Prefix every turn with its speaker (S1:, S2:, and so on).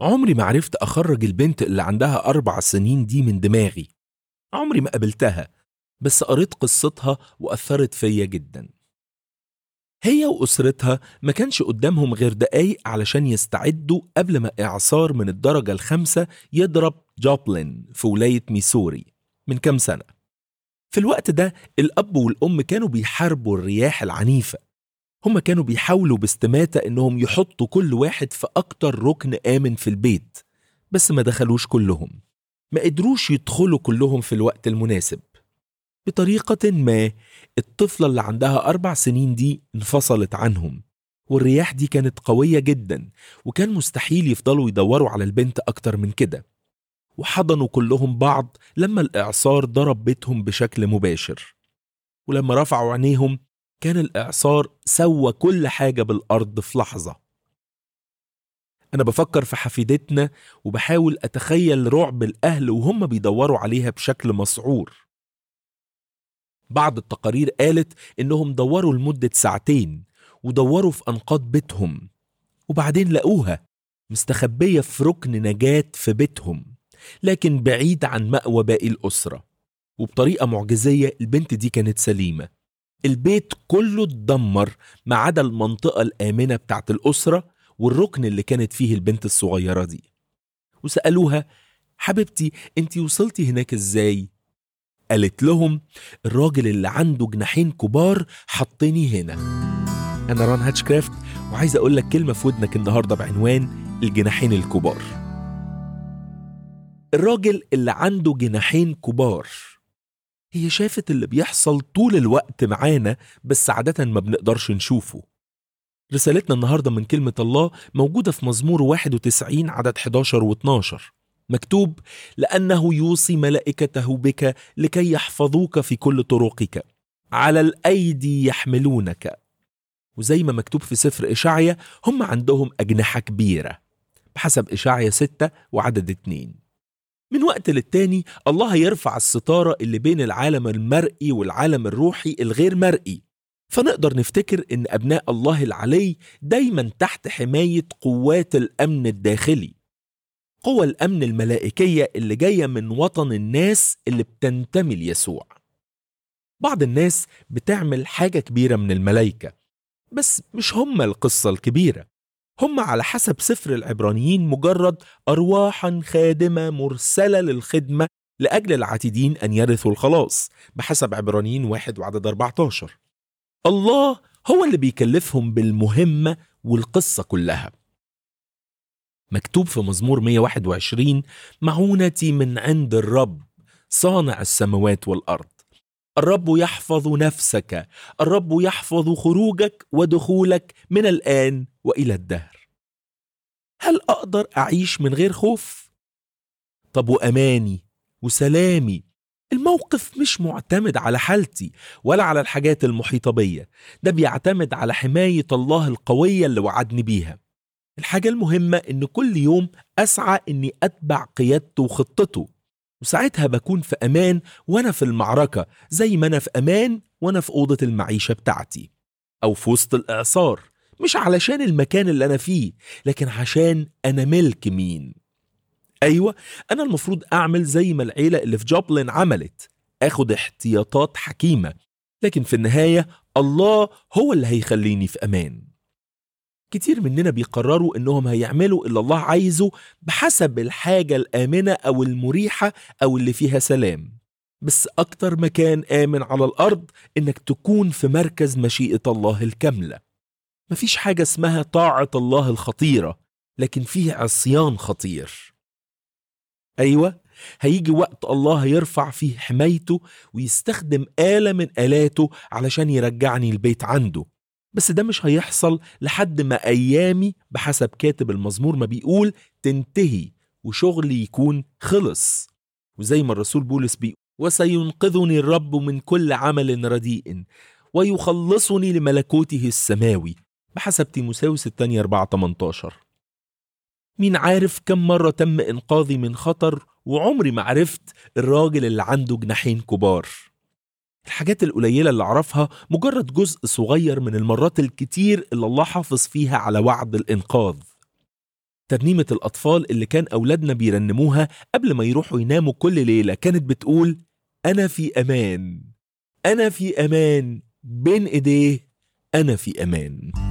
S1: عمري ما عرفت أخرج البنت اللي عندها أربع سنين دي من دماغي عمري ما قابلتها بس قريت قصتها وأثرت فيا جدا هي وأسرتها ما كانش قدامهم غير دقايق علشان يستعدوا قبل ما إعصار من الدرجة الخامسة يضرب جوبلين في ولاية ميسوري من كام سنة في الوقت ده الأب والأم كانوا بيحاربوا الرياح العنيفة هما كانوا بيحاولوا باستماتة إنهم يحطوا كل واحد في أكتر ركن آمن في البيت بس ما دخلوش كلهم ما قدروش يدخلوا كلهم في الوقت المناسب بطريقة ما الطفلة اللي عندها أربع سنين دي انفصلت عنهم والرياح دي كانت قوية جدا وكان مستحيل يفضلوا يدوروا على البنت أكتر من كده وحضنوا كلهم بعض لما الإعصار ضرب بيتهم بشكل مباشر ولما رفعوا عينيهم كان الإعصار سوى كل حاجة بالأرض في لحظة أنا بفكر في حفيدتنا وبحاول أتخيل رعب الأهل وهم بيدوروا عليها بشكل مسعور بعض التقارير قالت إنهم دوروا لمدة ساعتين ودوروا في أنقاض بيتهم وبعدين لقوها مستخبية في ركن نجاة في بيتهم لكن بعيد عن مأوى باقي الأسرة وبطريقة معجزية البنت دي كانت سليمة البيت كله اتدمر ما عدا المنطقة الآمنة بتاعت الأسرة والركن اللي كانت فيه البنت الصغيرة دي وسألوها حبيبتي انتي وصلتي هناك ازاي؟ قالت لهم الراجل اللي عنده جناحين كبار حطني هنا أنا ران هاتشكرافت وعايز أقول لك كلمة في ودنك النهاردة بعنوان الجناحين الكبار الراجل اللي عنده جناحين كبار هي شافت اللي بيحصل طول الوقت معانا بس عادة ما بنقدرش نشوفه رسالتنا النهاردة من كلمة الله موجودة في مزمور 91 عدد 11 و12 مكتوب لأنه يوصي ملائكته بك لكي يحفظوك في كل طرقك على الأيدي يحملونك وزي ما مكتوب في سفر إشعيا هم عندهم أجنحة كبيرة بحسب إشعيا 6 وعدد 2 من وقت للتاني الله يرفع الستارة اللي بين العالم المرئي والعالم الروحي الغير مرئي فنقدر نفتكر ان ابناء الله العلي دايما تحت حماية قوات الامن الداخلي قوى الامن الملائكية اللي جاية من وطن الناس اللي بتنتمي ليسوع بعض الناس بتعمل حاجة كبيرة من الملائكة بس مش هم القصة الكبيرة هم على حسب سفر العبرانيين مجرد أرواحا خادمة مرسلة للخدمة لأجل العاتدين أن يرثوا الخلاص بحسب عبرانيين واحد وعدد 14 الله هو اللي بيكلفهم بالمهمة والقصة كلها مكتوب في مزمور 121 معونتي من عند الرب صانع السماوات والأرض الرب يحفظ نفسك الرب يحفظ خروجك ودخولك من الآن وإلى الدهر هل أقدر أعيش من غير خوف؟ طب وأماني وسلامي الموقف مش معتمد على حالتي ولا على الحاجات المحيطة بيا ده بيعتمد على حماية الله القوية اللي وعدني بيها الحاجة المهمة إن كل يوم أسعى إني أتبع قيادته وخطته وساعتها بكون في أمان وأنا في المعركة زي ما أنا في أمان وأنا في أوضة المعيشة بتاعتي أو في وسط الإعصار مش علشان المكان اللي أنا فيه لكن عشان أنا ملك مين أيوة أنا المفروض أعمل زي ما العيلة اللي في جوبلين عملت أخد احتياطات حكيمة لكن في النهاية الله هو اللي هيخليني في أمان كتير مننا بيقرروا انهم هيعملوا اللي الله عايزه بحسب الحاجة الآمنة أو المريحة أو اللي فيها سلام بس أكتر مكان آمن على الأرض إنك تكون في مركز مشيئة الله الكاملة مفيش حاجة اسمها طاعة الله الخطيرة لكن فيه عصيان خطير أيوة هيجي وقت الله يرفع فيه حمايته ويستخدم آلة من آلاته علشان يرجعني البيت عنده بس ده مش هيحصل لحد ما أيامي بحسب كاتب المزمور ما بيقول تنتهي وشغلي يكون خلص وزي ما الرسول بولس بيقول وسينقذني الرب من كل عمل رديء ويخلصني لملكوته السماوي بحسب تيموساوس الثانية 4 18 مين عارف كم مرة تم إنقاذي من خطر وعمري ما عرفت الراجل اللي عنده جناحين كبار الحاجات القليلة اللي أعرفها مجرد جزء صغير من المرات الكتير اللي الله حافظ فيها على وعد الإنقاذ ترنيمة الأطفال اللي كان أولادنا بيرنموها قبل ما يروحوا يناموا كل ليلة كانت بتقول أنا في أمان أنا في أمان بين إيديه أنا في أمان